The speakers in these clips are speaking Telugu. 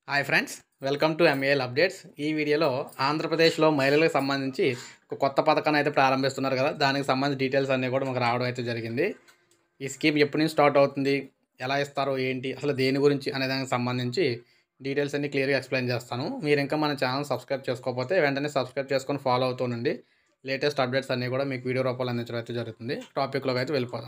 hi friends welcome to MAL updates ఈ వీడియోలో ఆంధ్రప్రదేశ్లో మహిళలకు సంబంధించి ఒక కొత్త పథకాన్ని అయితే ప్రారంభిస్తున్నారు కదా దానికి సంబంధించి డీటెయిల్స్ అన్నీ కూడా మాకు రావడం అయితే జరిగింది ఈ స్కీమ్ ఎప్పటి నుంచి స్టార్ట్ అవుతుంది ఎలా ఇస్తారో ఏంటి అసలు దేని గురించి అనే దానికి సంబంధించి డీటెయిల్స్ అన్ని క్లియర్గా ఎక్స్ప్లెయిన్ చేస్తాను మీరు ఇంకా మన ఛానల్ సబ్స్క్రైబ్ చేసుకోకపోతే వెంటనే సబ్స్క్రైబ్ చేసుకొని ఫాలో అవుతుండండి లేటెస్ట్ అప్డేట్స్ అన్నీ కూడా మీకు వీడియో రూపంలో అందించడం అయితే జరుగుతుంది టాపిక్లోకి అయితే వెళ్ళిపోదాం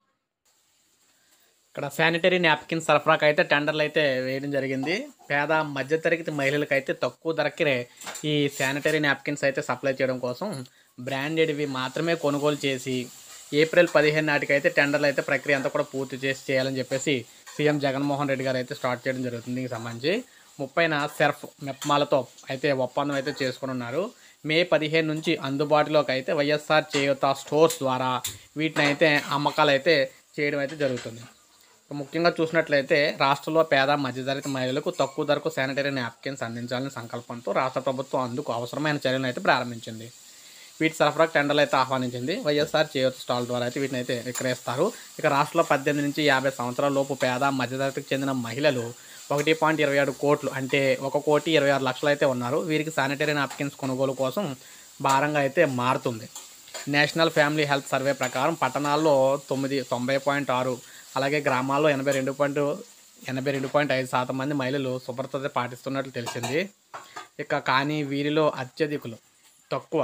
ఇక్కడ శానిటరీ నాప్కిన్ సరఫరాకు అయితే టెండర్లు అయితే వేయడం జరిగింది పేద మధ్యతరగతి మహిళలకు అయితే తక్కువ ధరకే ఈ శానిటరీ నాప్కిన్స్ అయితే సప్లై చేయడం కోసం బ్రాండెడ్వి మాత్రమే కొనుగోలు చేసి ఏప్రిల్ పదిహేను నాటికి అయితే టెండర్లు అయితే ప్రక్రియ అంతా కూడా పూర్తి చేసి చేయాలని చెప్పేసి సీఎం జగన్మోహన్ రెడ్డి గారు అయితే స్టార్ట్ చేయడం జరుగుతుంది దీనికి సంబంధించి ముప్పైన సెర్ఫ్ మెప్మాలతో అయితే ఒప్పందం అయితే చేసుకుని ఉన్నారు మే పదిహేను నుంచి అందుబాటులోకి అయితే వైఎస్ఆర్ చేయూత స్టోర్స్ ద్వారా వీటిని అయితే అమ్మకాలు అయితే చేయడం అయితే జరుగుతుంది ఇక ముఖ్యంగా చూసినట్లయితే రాష్ట్రంలో పేద మధ్యతరగతి మహిళలకు తక్కువ ధరకు శానిటరీ నాప్కిన్స్ అందించాలని సంకల్పంతో రాష్ట్ర ప్రభుత్వం అందుకు అవసరమైన చర్యలను అయితే ప్రారంభించింది వీటి సరఫరాకు టెండర్లు అయితే ఆహ్వానించింది వైఎస్ఆర్ చేయూత స్టాల్ ద్వారా అయితే వీటిని అయితే విక్రయిస్తారు ఇక రాష్ట్రంలో పద్దెనిమిది నుంచి యాభై సంవత్సరాల లోపు పేద మధ్యతరగతికి చెందిన మహిళలు ఒకటి పాయింట్ ఇరవై ఏడు కోట్లు అంటే ఒక కోటి ఇరవై ఆరు లక్షలు అయితే ఉన్నారు వీరికి శానిటరీ నాప్కిన్స్ కొనుగోలు కోసం భారంగా అయితే మారుతుంది నేషనల్ ఫ్యామిలీ హెల్త్ సర్వే ప్రకారం పట్టణాల్లో తొమ్మిది తొంభై పాయింట్ ఆరు అలాగే గ్రామాల్లో ఎనభై రెండు పాయింట్ ఎనభై రెండు పాయింట్ ఐదు శాతం మంది మహిళలు శుభ్రత పాటిస్తున్నట్లు తెలిసింది ఇక కానీ వీరిలో అత్యధికులు తక్కువ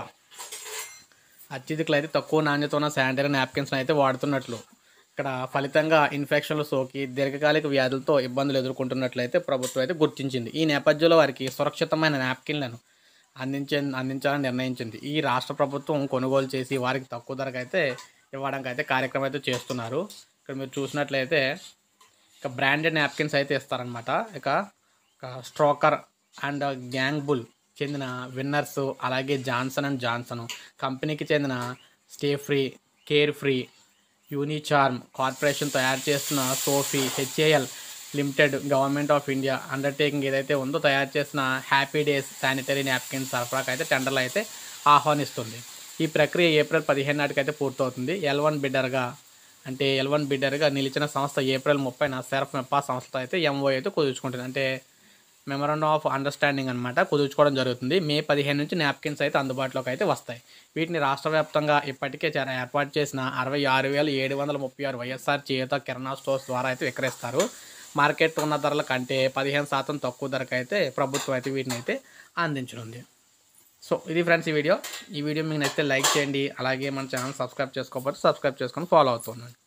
అత్యధికులు అయితే తక్కువ నాణ్యత ఉన్న శానిటరీ నాప్కిన్స్ని అయితే వాడుతున్నట్లు ఇక్కడ ఫలితంగా ఇన్ఫెక్షన్లు సోకి దీర్ఘకాలిక వ్యాధులతో ఇబ్బందులు ఎదుర్కొంటున్నట్లయితే ప్రభుత్వం అయితే గుర్తించింది ఈ నేపథ్యంలో వారికి సురక్షితమైన నాప్కిన్లను అందించే అందించాలని నిర్ణయించింది ఈ రాష్ట్ర ప్రభుత్వం కొనుగోలు చేసి వారికి తక్కువ ధరకు అయితే ఇవ్వడానికి అయితే కార్యక్రమం అయితే చేస్తున్నారు ఇక్కడ మీరు చూసినట్లయితే ఇక బ్రాండెడ్ నాప్కిన్స్ అయితే ఇస్తారనమాట ఇక ఇక స్ట్రోకర్ అండ్ గ్యాంగ్ బుల్ చెందిన విన్నర్స్ అలాగే జాన్సన్ అండ్ జాన్సన్ కంపెనీకి చెందిన Stayfree Carefree Unicharm corporation తయారు చేస్తున్న Sofy HAL limited government of India undertaking ఏదైతే ఉందో తయారు చేసిన హ్యాపీ డేస్ శానిటరీ నాప్కిన్ సరఫరాకు అయితే టెండర్లు అయితే ఆహ్వానిస్తుంది ఈ ప్రక్రియ ఏప్రిల్ పదిహేను నాటికి అయితే పూర్తవుతుంది ఎల్ వన్ బిడ్డర్గా అంటే ఎల్ వన్ బిడ్డర్గా నిలిచిన సంస్థ ఏప్రిల్ ముప్పైన సెర్ఫ్ మెప్పా సంస్థ అయితే ఎంఓ అయితే కుదుర్చుకుంటుంది అంటే మెమరాండం ఆఫ్ అండర్స్టాండింగ్ అనమాట కుదుర్చుకోవడం జరుగుతుంది మే పదిహేను నుంచి నాప్కిన్స్ అయితే అందుబాటులోకి అయితే వస్తాయి వీటిని రాష్ట్ర వ్యాప్తంగా ఇప్పటికే చాలా ఏర్పాటు చేసిన అరవై ఆరు వేల ఏడు వందల ముప్పై ఆరు వైఎస్ఆర్ చేయుత కిరాణా స్టోర్స్ ద్వారా అయితే విక్రయిస్తారు మార్కెట్ ఉన్న ధరల కంటే పదిహేను శాతం తక్కువ ధరకు అయితే ప్రభుత్వం అయితే వీటిని అయితే అందించనుంది సో ఇది ఫ్రెండ్స్ ఈ వీడియో ఈ వీడియో మీకు నచ్చితే లైక్ చేయండి అలాగే మన ఛానల్ సబ్స్క్రైబ్ చేసుకోకపోతే సబ్స్క్రైబ్ చేసుకొని ఫాలో అవుతున్నాను